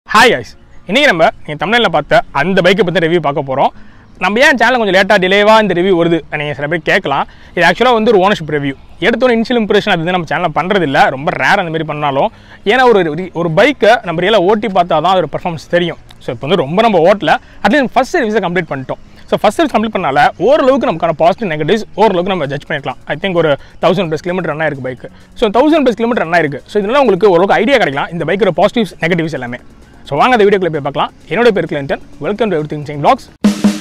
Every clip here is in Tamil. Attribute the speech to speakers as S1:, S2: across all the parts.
S1: ஹாய் guys இன்றைக்கி நம்ம நீங்கள் தமிழில் பார்த்த அந்த பைக்கை பற்றி ரிவ்யூ பார்க்க போகிறோம் நம்ம ஏன் சேனல் கொஞ்சம் லேட்டாக டிலேவாக இந்த ரிவ்யூ வருது நீங்கள் சில பேர் கேட்கலாம் இது ஆக்சுவலாக வந்து ஒரு ஓனர்ஷிப் ரிவ்யூ எடுத்தோட இனிஷியல் இம்ப்ரெஷன் அது வந்து நம்ம சேனலில் பண்ணுறதில்ல ரொம்ப ரேர் அந்த மாதிரி பண்ணாலும் ஏன்னா ஒரு re- ஒரு பைக்கை நம்ம ரியலாக ஓட்டி பார்த்தா தான் அதோட பர்ஃபார்மன்ஸ் தெரியும் ஸோ இப்போ வந்து ரொம்ப நம்ம ஓட்டல அட்லீஸ்ட் ஃபஸ்ட் சர்வீஸை கம்ப்ளீட் பண்ணிட்டோம் ஸோ ஃபஸ்ட் சர்வீஸ் கம்ப்ளீட் பண்ணால ஓரளவுக்கு நமக்கான பாசிட்டிவ் நெகட்டிவ்ஸ் ஓரளவுக்கு நம்ம ஜட்ஜ் பண்ணிக்கலாம் ஐ திங்க் ஒரு தௌசண்ட் ப்ளஸ் கிலோமீட்டர் ரன் ஆயிருக்கு bike so thousand plus kilometre run ஆயிருக்கு ஸோ இதனால உங்களுக்கு ஓரளவுக்கு ஐடியா கிடைக்கலாம் இந்த பைக்கோட பாசிட்டிவ்ஸ் நெகட்டிவ்ஸ் எல்லாமே ஸோ வாங்க அந்த வீடியோக்குள்ள போய் பார்க்கலாம் என்னோட பேர் கிளன்டன் வெல்கம் டு எவ்ரி திங் சிங் பிளாக்ஸ்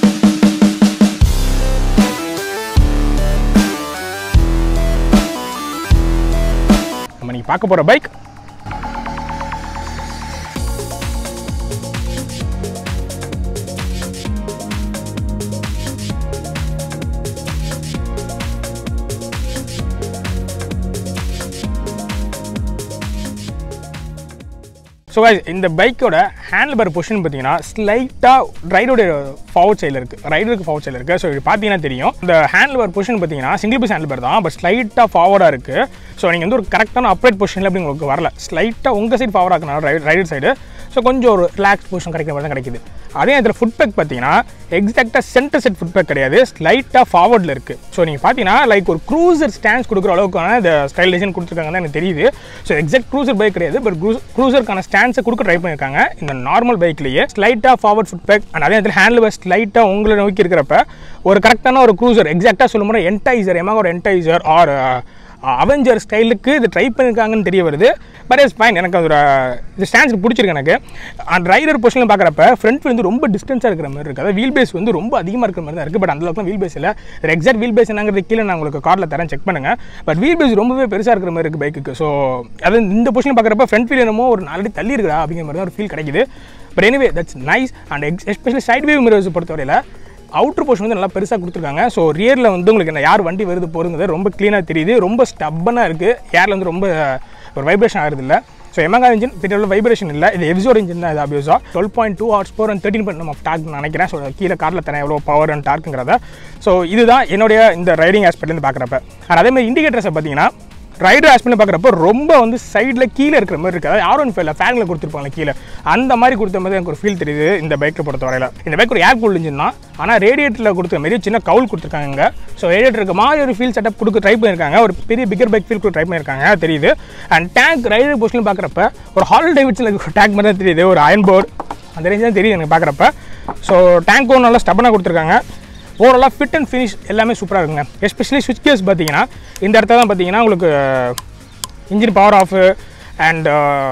S1: நம்ம நீங்கள் பார்க்க போகிற பைக் ஸோ guys இந்த பைக்கோட ஹேண்டில் பார் பொசிஷன் பார்த்தீங்கன்னா ஸ்லைட்டாக ரைடோட ஃபார்வர்ட் சைடில் இருக்குது ரைடருக்கு ஃபார்வர்ட் சைடில் இருக்குது ஸோ இது பார்த்தீங்கன்னா தெரியும் இந்த ஹேண்டில் பார் பொசிஷன் பார்த்தீங்கன்னா சிங்கிள் பீஸ் ஹேண்டில் பார் தான் பட் ஸ்லைட்டாக ஃபார்வர்டாக இருக்குது ஸோ நீங்கள் வந்து ஒரு கரெக்டான அப்ரேட் பொசிஷனில் அப்படி உங்களுக்கு வரல ஸ்லைட்டாக உங்கள் சைடு ஃபார்வர்ட் ஆக்கனால ரைட் ரைடர் சைடு ஸோ கொஞ்சம் ஒரு ரிலாக்ஸ் பொசிஷன் கிடைக்கிற மாதிரி தான் கிடைக்குது அதே நேரத்தில் ஃபுட் பேக் பார்த்தீங்கன்னா எக்ஸாக்டாக சென்டர் செட் ஃபுட் பேக் கிடையாது ஸ்லைட்டாக ஃபார்வர்டில் இருக்குது ஸோ நீங்கள் பார்த்தீங்கன்னா லைக் ஒரு க்ரூசர் ஸ்டாண்ட்ஸ் கொடுக்குற அளவுக்கான இந்த ஸ்டைல் டிசைன் கொடுத்துருக்காங்கன்னு எனக்கு தெரியுது ஸோ எக்ஸாக்ட் க்ரூசர் பைக் கிடையாது பட் க்ரூசருக்கான ஸ்டாண்ட்ஸை கொடுக்க ட்ரை பண்ணியிருக்காங்க இந்த நார்மல் பைக்லேயே ஸ்லைட்டாக ஃபார்வர்ட் ஃபுட் பேக் அண்ட் அதே நேரத்தில் ஹேண்டில் பார் ஸ்லைட்டாக உங்களை நோக்கி இருக்கிறப்ப ஒரு கரெக்டான ஒரு க்ரூசர் எக்ஸாக்டாக சொல்லும் போது என்டைசர் எமாக ஒரு என்டைசர் ஆர் அவெஞ்சர் ஸ்டைலுக்கு இது ட்ரை பண்ணியிருக்காங்கன்னு தெரிய வருது பட் இஸ் ஃபைன் எனக்கு அதோட இது ஸ்டாண்ட்ஸ் பிடிச்சிருக்கு எனக்கு அந்த ரைடர் பொசிஷனில் பார்க்குறப்ப ஃப்ரண்ட் வந்து ரொம்ப டிஸ்டன்ஸாக இருக்கிற மாதிரி இருக்குது அதாவது வீல் பேஸ் வந்து ரொம்ப அதிகமாக இருக்கிற மாதிரி தான் இருக்குது பட் அந்தளவுக்கு வீல் பேஸ் இல்லை எக்ஸாக்ட் வீல் பேஸ் என்னங்கிறது கீழே நான் உங்களுக்கு காரில் தரேன் செக் பண்ணுங்கள் பட் வீல் பேஸ் ரொம்பவே பெருசாக இருக்கிற மாதிரி இருக்குது பைக்குக்கு ஸோ அது இந்த பொசிஷன் பார்க்குறப்ப ஃப்ரண்ட் வீல் என்னமோ ஒரு நாலடி தள்ளி இருக்குடா அப்படிங்கிற மாதிரி தான் ஒரு ஃபீல் கிடைக்குது but anyway that's nice and எக்ஸ் எஸ்பெஷலி சைட் வியூ மிரர்ஸ் பொறுத்தவரையில் அவுட்டர் போர்ஷன் வந்து நல்லா பெருசாக கொடுத்துருக்காங்க ஸோ ரியரில் வந்து உங்களுக்கு என்ன யார் வண்டி வருது போகிறதுங்கிறது ரொம்ப க்ளீனாக தெரியுது ரொம்ப ஸ்டப்பனாக இருக்குது ஏரில் வந்து ரொம்ப ஒரு வைப்ரேஷன் ஆகிறது இல்லை ஸோ எமகா இன்ஜின் பெரிய வைப்ரேஷன் இல்லை இது எவ்சோர் இன்ஜின் தான் இது அபியூஸா twelve point two horse four and thirteen point நம்ம டாக் நினைக்கிறேன் ஸோ கீழே காரில் தரேன் எவ்வளோ பவர் அண்ட் டார்க்குங்கிறத ஸோ இதுதான் என்னுடைய இந்த ரைடிங் ஆஸ்பெக்ட்லேருந்து பார்க்குறப்ப அண்ட் அதே மாதிரி இண்டிகேட்டர்ஸை பார்த்தீங்கன்னா ரைடர் ஆஸ்பெக்ட் பார்க்குறப்ப ரொம்ப வந்து சைடில் கீழே இருக்கிற மாதிரி இருக்குது அதாவது ஆர் ஒன் ஃபைவ்ல ஃபேனில் கொடுத்துருப்பாங்க கீழே அந்த மாதிரி கொடுத்த மாதிரி எனக்கு ஒரு ஃபீல் தெரியுது இந்த பைக்கை பொறுத்த வரையில் இந்த பைக் ஒரு ஏர் கூல் இன்ஜின் தான் ஆனால் ரேடியேட்டரில் கொடுத்த மாதிரி சின்ன கவுல் கொடுத்துருக்காங்க ஸோ ரேடியேட்டருக்கு மாதிரி ஒரு ஃபீல் செட்டப் கொடுக்க ட்ரை பண்ணியிருக்காங்க ஒரு பெரிய பிகர் பைக் ஃபீல் கொடுக்க ட்ரை பண்ணியிருக்காங்க அது தெரியுது அண்ட் டேங்க் ரைடர் பொசிஷன் பார்க்குறப்ப ஒரு ஹால் டேவிட்ஸில் டேங்க் மாதிரி தான் தெரியுது ஒரு அயன் போர்டு அந்த ரேஞ்ச் தான் தெரியுது எனக்கு பார்க்குறப்ப ஸோ டேங்க்கும் நல்லா ஸ்டபனாக கொடுத்துருக்காங்க ஓவராலாக ஃபிட் அண்ட் ஃபினிஷ் எல்லாமே சூப்பராக இருக்குங்க எஸ்பெஷலி சுவிட்ச் கேஸ் பார்த்தீங்கன்னா இந்த இடத்துல தான் பார்த்தீங்கன்னா உங்களுக்கு engine power of and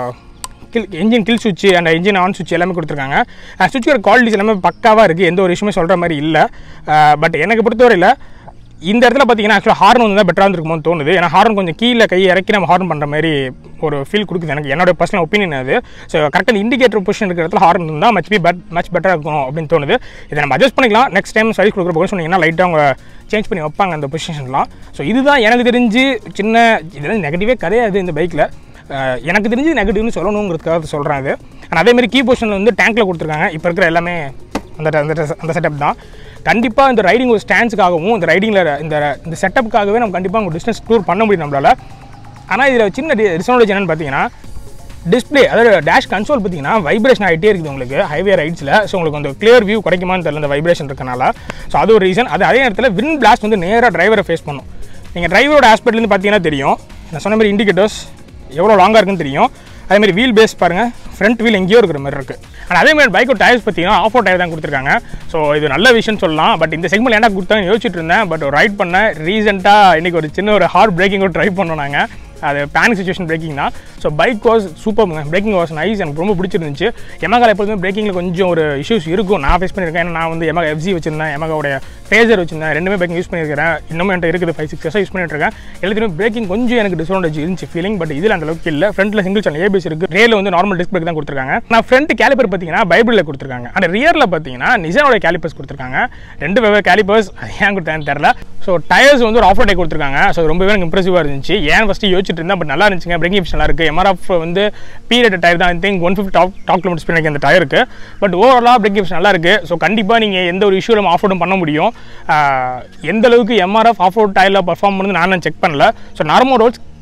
S1: kill engine kill சுவிட்ச் அண்ட் இன்ஜின் ஆன் சுவிட்ச் எல்லாமே கொடுத்துருக்காங்க சுவிட்சோட குவாலிட்டிஸ் எல்லாமே பக்காவாக இருக்குது எந்த ஒரு விஷயமே சொல்கிற மாதிரி இல்லை பட் எனக்கு பொறுத்தவரையில் இந்த இடத்துல பார்த்தீங்கன்னா ஆக்சுவலாக ஹார்ன் வந்து தான் பெட்டராக இருந்திருக்குமோன்னு தோணுது ஏன்னா ஹார்ன் கொஞ்சம் கீழே கை இறக்கி நம்ம ஹார்ன் பண்ணுற மாதிரி ஒரு ஃபீல் கொடுக்குது எனக்கு என்னோட பர்சனல் ஒப்பீனியன் அது ஸோ கரெக்டாக இண்டிகேட்டர் பொசிஷன் இருக்கிற இடத்துல ஹார்ன் இருந்தால் மச் பி பெட் மச் பெட்டராக இருக்கும் அப்படின்னு தோணுது இதை நம்ம அட்ஜஸ்ட் பண்ணிக்கலாம் நெக்ஸ்ட் டைம் சர்வீஸ் கொடுக்குற போது சொன்னீங்கன்னா லைட்டாக அவங்க சேஞ்ச் பண்ணி வைப்பாங்க அந்த பொசிஷன்லாம் ஸோ இதுதான் எனக்கு தெரிஞ்சு சின்ன இதெல்லாம் நெகட்டிவே கிடையாது இந்த பைக்கில் எனக்கு தெரிஞ்சு நெகட்டிவ்னு சொல்லணுங்கிறதுக்காக சொல்கிறேன் அது ஆனால் அதேமாதிரி கீ பொசிஷனில் வந்து டேங்க்கில் கொடுத்துருக்காங்க இப்போ இருக்கிற எல்லாமே அந்த அந்த அந்த செட்டப் தான் கண்டிப்பாக இந்த ரைடிங் ஒரு ஸ்டாண்ட்ஸுக்காகவும் இந்த ரைடிங்கில் இந்த இந்த செட்டப்புக்காகவே நம்ம கண்டிப்பாக உங்கள் டிஸ்டன்ஸ் டூர் பண்ண முடியும் நம்மளால் ஆனால் இதில் சின்ன டிஸ்அட்வான்டேஜ் என்னென்னு பார்த்தீங்கன்னா டிஸ்பிளே அதாவது டேஷ் கன்சோல் பார்த்தீங்கன்னா வைப்ரேஷன் ஆகிட்டே இருக்குது உங்களுக்கு ஹைவே ரைட்ஸில் ஸோ உங்களுக்கு அந்த கிளியர் வியூ கிடைக்குமான்னு தெரியல இந்த வைப்ரேஷன் இருக்கனால ஸோ அது ஒரு ரீசன் அது அதே நேரத்தில் வின் பிளாஸ்ட் வந்து நேராக டிரைவரை ஃபேஸ் பண்ணும் நீங்கள் டிரைவரோட ஆஸ்பெக்ட்லேருந்து பார்த்தீங்கன்னா தெரியும் நான் சொன்ன மாதிரி இண்டிகேட்டர்ஸ் எவ்வளோ லாங்காக இருக்குன்னு தெரியும் அதே மாதிரி வீல் பேஸ் பாருங்கள் ஃப்ரண்ட் வீல் எங்கேயோ இருக்கிற மாதிரி இருக்குது ஆனால் அதே மாதிரி பைக்கோட டயர்ஸ் பார்த்தீங்கன்னா ஆஃப் டயர் தான் கொடுத்துருக்காங்க ஸோ இது நல்ல விஷயம்னு சொல்லலாம் பட் இந்த செக்மெண்ட் என்ன கொடுத்தாங்கன்னு யோசிச்சுட்டு இருந்தேன் பட் ரைட் பண்ண ரீசெண்டாக இன்றைக்கி ஒரு சின்ன ஒரு ஹார்ட் பிரேக்கிங்கோட ட்ரை பண்ணோம் நாங்கள் அது பேனிக் சுச்சுவேஷன் பிரேக்கிங் தான் so bike was super braking was nice எனக்கு ரொம்ப பிடிச்சிருந்துச்சு எமகால எப்போதுமே பிரேக்கிங்கில் கொஞ்சம் ஒரு இஷ்யூஸ் இருக்கும் நான் ஃபேஸ் பண்ணியிருக்கேன் ஏன்னா நான் வந்து எமகா எஃப்ஜி வச்சிருந்தேன் எமகாவுடைய ஃபேஸர் வச்சிருந்தேன் ரெண்டுமே பைக்கிங் யூஸ் பண்ணியிருக்கிறேன் இன்னும் என்கிட்ட இருக்குது ஃபைவ் சிக்ஸ் இயர்ஸாக யூஸ் பண்ணிட்டு இருக்கேன் எல்லாத்தையுமே பிரேக்கிங் கொஞ்சம் எனக்கு டிஸ்அட்வான்டேஜ் இருந்துச்சு ஃபீலிங் பட் இதில் அந்த அளவுக்கு இல்லை ஃப்ரண்ட்டில் சிங்கிள் சேனல் ஏபிஎஸ் இருக்குது ரேல வந்து நார்மல் டிஸ்க் பிரேக் தான் கொடுத்துருக்காங்க நான் ஃப்ரண்ட் கேலிப்பர் பார்த்தீங்கன்னா பைபிளில் கொடுத்துருக்காங்க அந்த ரியரில் பார்த்தீங்கன்னா நிசானோட கேலிப்பர்ஸ் கொடுத்துருக்காங்க ரெண்டு வெவ்வேறு கேலிப்பர்ஸ் ஏன் கொடுத்தாங்கன்னு தெரில ஸோ டயர்ஸ் வந்து ஒரு ஆஃப் டை கொடுத்துருக்காங்க ஸோ ரொம்பவே எனக்கு இம்ப்ரெசிவாக இருந்துச்சு ஏன் ஃபஸ்ட்டு யோசிச்சுட்டு இருந்தேன் பட் நல்லா இருந்துச்சுங்க பிரேக்கிங் நல்லா இருக்குது எம்ஆர்எஃப் வந்து பீரியட் டயர் தான் think one fifty top top kilometre speed அந்த டயருக்கு பட் ஓவராலாக பிரேக்கிங் நல்லா இருக்குது ஸோ கண்டிப்பாக நீங்கள் எந்த ஒரு இஷ்யூ நம்ம ஆஃப் ரோடும் பண்ண முடியும் ஆஹ் எந்த அளவுக்கு எம்ஆர்எஃப் ஆஃப் ரோட் டயரில் பர்ஃபார்ம் பண்ணி நான் செக் பண்ணல ஸோ நார்மல் ரோட்ஸ்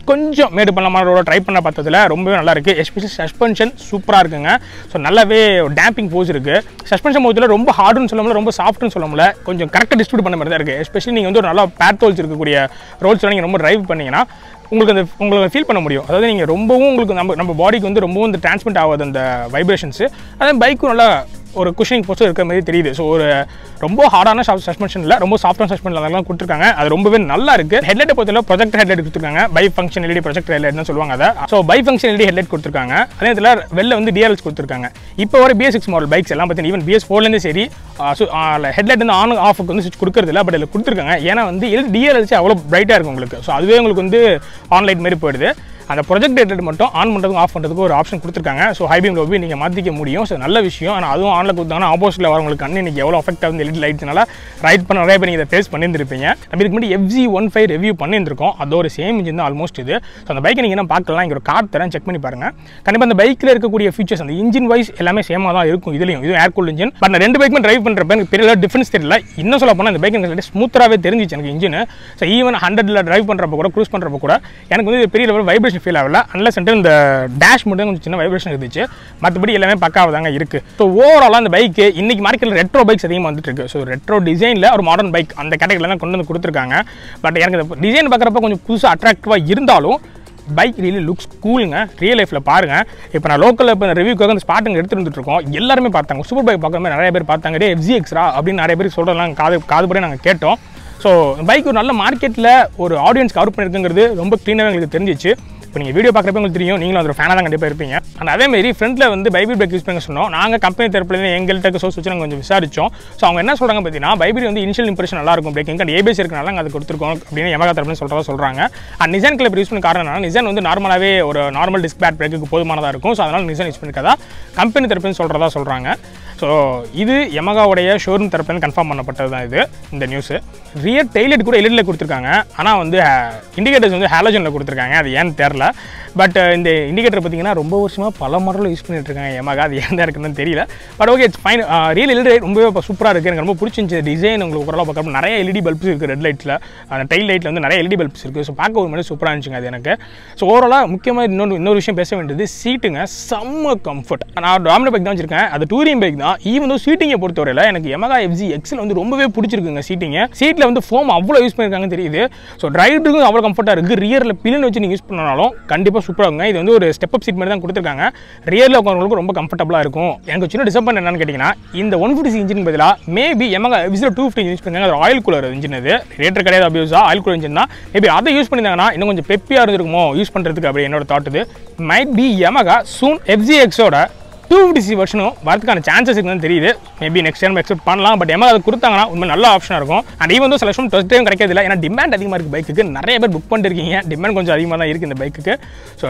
S1: கொஞ்சம் மேடு பண்ணலாமா ரோட ட்ரை பண்ண பார்த்ததுல ரொம்பவே நல்லா இருக்குது எஸ்பெஷலி சஸ்பென்ஷன் சூப்பராக இருக்குங்க ஸோ நல்லாவே டேம்பிங் போஸ் இருக்குது சஸ்பென்ஷன் போதில் ரொம்ப ஹார்டுன்னு சொல்ல முடியல ரொம்ப சாஃப்ட்னு சொல்ல முடியல கொஞ்சம் கரெக்டாக டிஸ்ட்ரிபியூட் பண்ண மாதிரி தான் இருக்குது எஸ்பெஷலி நீங்கள் வந்து ஒரு நல்லா பேத்தோல்ஸ் இருக்கக்கூடிய ரோல்ஸ் நீங்கள் ரொம்ப டிரைவ் பண்ணீங்கன்னா உங்களுக்கு அந்த உங்களுக்கு ஃபீல் பண்ண முடியும் அதாவது நீங்கள் ரொம்பவும் உங்களுக்கு நம்ம நம்ம பாடிக்கு வந்து ரொம்பவும் இந்த டிரான்ஸ்மிட் ஆகாது அந்த வைப்ரேஷன்ஸு அதே பைக்கும் நல்லா ஒரு குஷனிங் போஸ்ட் இருக்கிற மாதிரி தெரியுது ஸோ ஒரு ரொம்ப ஹார்டான சஸ்பென்ஷன் இல்லை ரொம்ப சாஃப்டான சஸ்பென்ஷன் அதெல்லாம் கொடுத்துருக்காங்க அது ரொம்பவே நல்லா இருக்கு ஹெட்லைட்டை பொறுத்தவரை ப்ரொஜெக்டர் ஹெட்லைட் கொடுத்துருக்காங்க bi function LED projector headlight சொல்லுவாங்க அதை so bi function LED headlight கொடுத்துருக்காங்க அதே நேரத்தில் வெளில வந்து டிஆர்எல்ஸ் கொடுத்துருக்காங்க இப்போ வர பிஎஸ் சிக்ஸ் மாடல் பைக்ஸ் எல்லாம் பார்த்தீங்கன்னா ஈவன் பிஎஸ் ஃபோர்லேருந்து சரி ஹெட்லைட் வந்து ஆன் ஆஃபுக்கு வந்து சுவிட்ச் கொடுக்கறது இல்லை பட் இதில் கொடுத்துருக்காங்க ஏன்னா வந்து டிஆர்எல்ஸ் அவ்வளோ பிரைட்டாக இருக்கும் உங்களுக்கு ஸோ அதுவே உங்களுக்கு வந்து ஆன்லைட் மாதிரி போயிடுது அந்த ப்ரொஜெக்ட் ஹெட்லைட் மட்டும் ஆன் பண்ணுறதுக்கும் ஆஃப் பண்ணுறதுக்கு ஒரு ஆப்ஷன் கொடுத்துருக்காங்க ஸோ ஹைபீம் லோபி நீங்கள் மாற்றிக்க முடியும் ஸோ நல்ல விஷயம் ஆனால் அதுவும் ஆனில் கொடுத்தாங்கன்னா ஆப்போசிட்டில் வரவங்களுக்கு கண்ணு இன்னைக்கு எவ்வளோ அஃபெக்ட் ஆகுது எல்இடி லைட்ஸ்னால ரைட் பண்ண நிறைய பேர் நீங்கள் இதை ஃபேஸ் பண்ணியிருந்திருப்பீங்க நம்ம இதுக்கு முன்னாடி எஃப்ஜி ஒன் ஃபைவ் ரிவ்யூ பண்ணியிருந்திருக்கோம் அதோட சேம் இன்ஜின் தான் ஆல்மோஸ்ட் இது ஸோ அந்த பைக்கை நீங்கள் என்ன பார்க்கலாம் இங்கே ஒரு கார்டு தரேன் செக் பண்ணி பாருங்கள் கண்டிப்பாக அந்த பைக்கில் இருக்கக்கூடிய ஃபீச்சர்ஸ் அந்த இன்ஜின் வைஸ் எல்லாமே சேமாக தான் இருக்கும் இதுலையும் இது ஏர் கூல் இன்ஜின் பட் நான் ரெண்டு பைக்குமே டிரைவ் பண்ணுறப்ப எனக்கு பெரிய டிஃபரன்ஸ் தெரியல இன்னும் சொல்ல போனால் இந்த பைக் எனக்கு ஸ்மூத்தராகவே தெரிஞ்சிச்சு எனக்கு இன்ஜின் ஸோ ஈவன் ஹண்ட்ரட்ல டிரைவ் பண்ணுறப்ப கூட க்ரூஸ் பண்ணுறப்ப கூட எனக்கு வந்து இது பெரிய லெவல் வைப்ரேஷன் ஃபீல் ஆகல அன்லஸ் இந்த டேஷ் மட்டும் கொஞ்சம் சின்ன வைப்ரேஷன் இருந்துச்சு மற்றபடி எல்லாமே பக்காவாக தாங்க இருக்குது ஸோ ஓவராலாக அந்த பைக்கு இன்னைக்கு மார்க்கெட்டில் ரெட்ரோ பைக்ஸ் அதிகமாக வந்துட்டு இருக்கு ஸோ ரெட்ரோ டிசைனில் ஒரு மாடர்ன் பைக் அந்த கேட்டகரியில் தான் கொண்டு வந்து கொடுத்துருக்காங்க பட் எனக்கு இந்த டிசைன் பார்க்குறப்ப கொஞ்சம் புதுசாக அட்ராக்டிவாக இருந்தாலும் பைக் ரியலி லுக்ஸ் கூலுங்க ரியல் லைஃப்பில் பாருங்கள் இப்போ நான் லோக்கலில் இப்போ ரிவ்யூக்காக அந்த ஸ்பாட்டுங்க எடுத்துட்டு வந்துட்டு இருக்கோம் எல்லாருமே பார்த்தாங்க சூப்பர் பைக் பார்க்குற மாதிரி நிறைய பேர் பார்த்தாங்க டே எஃப்ஜி எக்ஸ்ரா அப்படின்னு நிறைய பேர் சொல்கிறதெல்லாம் காது காதுபடி நாங்கள் கேட்டோம் ஸோ பைக் ஒரு நல்ல மார்க்கெட்டில் ஒரு ஆடியன்ஸ் கவர் பண்ணியிருக்குங்கிறது ரொம்ப க்ளீனாக எங்களுக்கு தெரிஞ்சிச்சு இப்போ நீங்கள் வீடியோ பார்க்குறப்ப உங்களுக்கு தெரியும் நீங்களும் ஒரு ஃபேனாக தான் கண்டிப்பாக இருப்பீங்க அண்ட் அதேமாரி ஃப்ரண்ட்டில் வந்து பைபிள் பிரேக் யூஸ் பண்ண சொன்னோம் நாங்கள் கம்பெனி தரப்புலேருந்து எங்கள்கிட்ட சோர்ஸ் வச்சு நாங்கள் கொஞ்சம் விசாரிச்சோம் ஸோ அவங்க என்ன சொல்கிறாங்க பார்த்தீங்கன்னா பைபிள் வந்து இனிஷியல் இம்ப்ரெஷன் நல்லா இருக்கும் பிரேக்கிங் அண்ட் ஏபிஎஸ் இருக்கனால நாங்கள் அது கொடுத்துருக்கோம் அப்படின்னு எமகா தரப்புல சொல்கிறதா சொல்கிறாங்க அண்ட் நிசான் கிளப் யூஸ் பண்ண காரணம் என்னன்னா நிசான் வந்து நார்மலாகவே ஒரு நார்மல் டிஸ்க் பேட் பிரேக்கு போதுமானதாக இருக்கும் ஸோ அதனால் நிசான் யூஸ் பண்ணிருக்கதா கம்பெனி தரப்புன்னு சொல்கிறதா சொல்கிறாங்க ஸோ இது எமகாவுடைய ஷோரூம் தரப்புலேருந்து கன்ஃபார்ம் பண்ணப்பட்டது தான் இது இந்த நியூஸு ரியர் டெய்லெட் கூட எல்இடியில் கொடுத்துருக்காங்க ஆனால் வந்து இண்டிகேட்டர்ஸ் வந்து ஹாலஜனில் கொடுத்துருக்காங்க அது ஏன்னு தெரில பட் இந்த இண்டிகேட்டர் பார்த்தீங்கன்னா ரொம்ப வருஷமாக பல மாடலில் யூஸ் பண்ணிட்டு இருக்காங்க எமகா அது ஏன் தான் இருக்குன்னு தெரியல but okay it's fine real LED ரொம்பவே இப்போ சூப்பராக இருக்குது எனக்கு ரொம்ப பிடிச்சிருந்துச்சு டிசைன் உங்களுக்கு ஓரளவு பார்க்குறப்ப நிறைய எல்இடி பல்ப்ஸ் இருக்குது ரெட் லைட்டில் அந்த டைல் லைட்டில் வந்து நிறைய எல்இடி பல்ப்ஸ் இருக்குது ஸோ பார்க்க ஒரு மாதிரி சூப்பராக இருந்துச்சுங்க அது எனக்கு ஸோ ஓவராலாக முக்கியமாக இன்னொரு இன்னொரு விஷயம் பேச வேண்டியது சீட்டுங்க செம்ம கம்ஃபர்ட் நான் டாமினோ பைக் தான் வச்சிருக்கேன் அது டூரிங் பைக் தான் ஈவன் வந்து சீட்டிங்கை பொறுத்தவரையில் எனக்கு எமகா எஃப்ஜி எக்ஸில் வந்து ரொம்பவே பிடிச்சிருக்குங்க சீட்டிங்க சீட்டில் வந்து ஃபோம் அவ்வளோ யூஸ் பண்ணியிருக்காங்கன்னு தெரியுது ஸோ டிரைவருக்கும் அவ்வளோ கம்ஃபர்ட்டாக இருக்குது ரியரில் பில்லுன்னு வச்சு நீங்கள் யூஸ் பண்ணாலும் கண்டிப்பாக சூப்பராக இருக்குங்க இது வந்து ஒரு ஸ்டெப் அப் சீட் மாதிரி தான் கொடுத்துருக்காங்க ரியரில் உட்காரவங்களுக்கு ரொம்ப கம்ஃபர்டபுளாக இருக்கும் எனக்கு சின்ன டிசப்பாயிண்ட் என்னன்னு கேட்டிங்கன்னா இந்த ஒன் ஃபிஃப்டி இன்ஜின் பதிலாக மேபி எமகா எஃப்ஜியில் டூ ஃபிஃப்டி யூஸ் பண்ணுறாங்க அது ஆயில் கூலர் இன்ஜின் அது ரேட்டர் கிடையாது அபியூஸா ஆயில் கூலர் இன்ஜின் தான் மேபி அதை யூஸ் பண்ணியிருந்தாங்கன்னா இன்னும் கொஞ்சம் பெப்பியாக இருந்திருக்குமோ யூஸ் பண்ணுறதுக்கு அப்படி என்னோட தாட் இது might be Yamaha soon FZ எக்ஸோட டூ ஃபிஃப்டி சி வருஷனும் வரதுக்கான சான்சஸ் இருக்குன்னு தெரியுது மேபி நெக்ஸ்ட் டைம் எக்ஸ்பெக்ட் பண்ணலாம் பட் எமகா அது கொடுத்தாங்கன்னா உண்மை நல்ல ஆப்ஷனாக இருக்கும் அண்ட் ஈவன் வந்து சில வருஷம் டெஸ்ட் டைம் கிடைக்கிறது இல்லை ஏன்னா டிமாண்ட் அதிகமாக இருக்குது பைக்குக்கு நிறைய பேர் புக் பண்ணிருக்கீங்க டிமாண்ட் கொஞ்சம் அதிகமாக தான் இருக்குது இந்த பைக்குக்கு so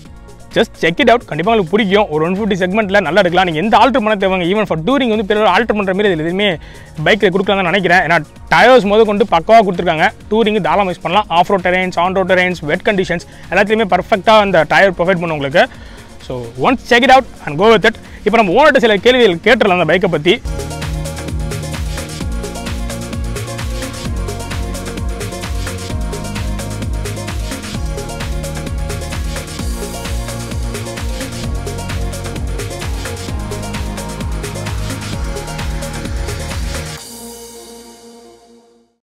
S1: just check it out கண்டிப்பாக உங்களுக்கு பிடிக்கும் ஒரு ஒன் ஃபிஃப்டி செக்மெண்ட்டில் நல்லா எடுக்கலாம் நீங்கள் எந்த ஆல்டர் பண்ண தேவைங்க ஈவன் ஃபார் டூரிங் வந்து பெரிய ஆல்டர் பண்ணுற மாதிரி இதில் எதுவுமே பைக்கில் கொடுக்கலாம்னு நினைக்கிறேன் ஏன்னா டயர்ஸ் முத கொண்டு பக்கவாக கொடுத்துருக்காங்க டூரிங் தாராளமாக யூஸ் பண்ணலாம் of road terrains on road terrains wet conditions எல்லாத்துலேயுமே பர்ஃபெக்டாக அந்த டயர் ப்ரொவைட் பண்ணும் உங்களுக்கு so once check it out and go with it இப்போ நம்ம ஓனர்கிட்ட சில கேள்விகள் கேட்டுடலாம் அந்த பைக்கை பற்றி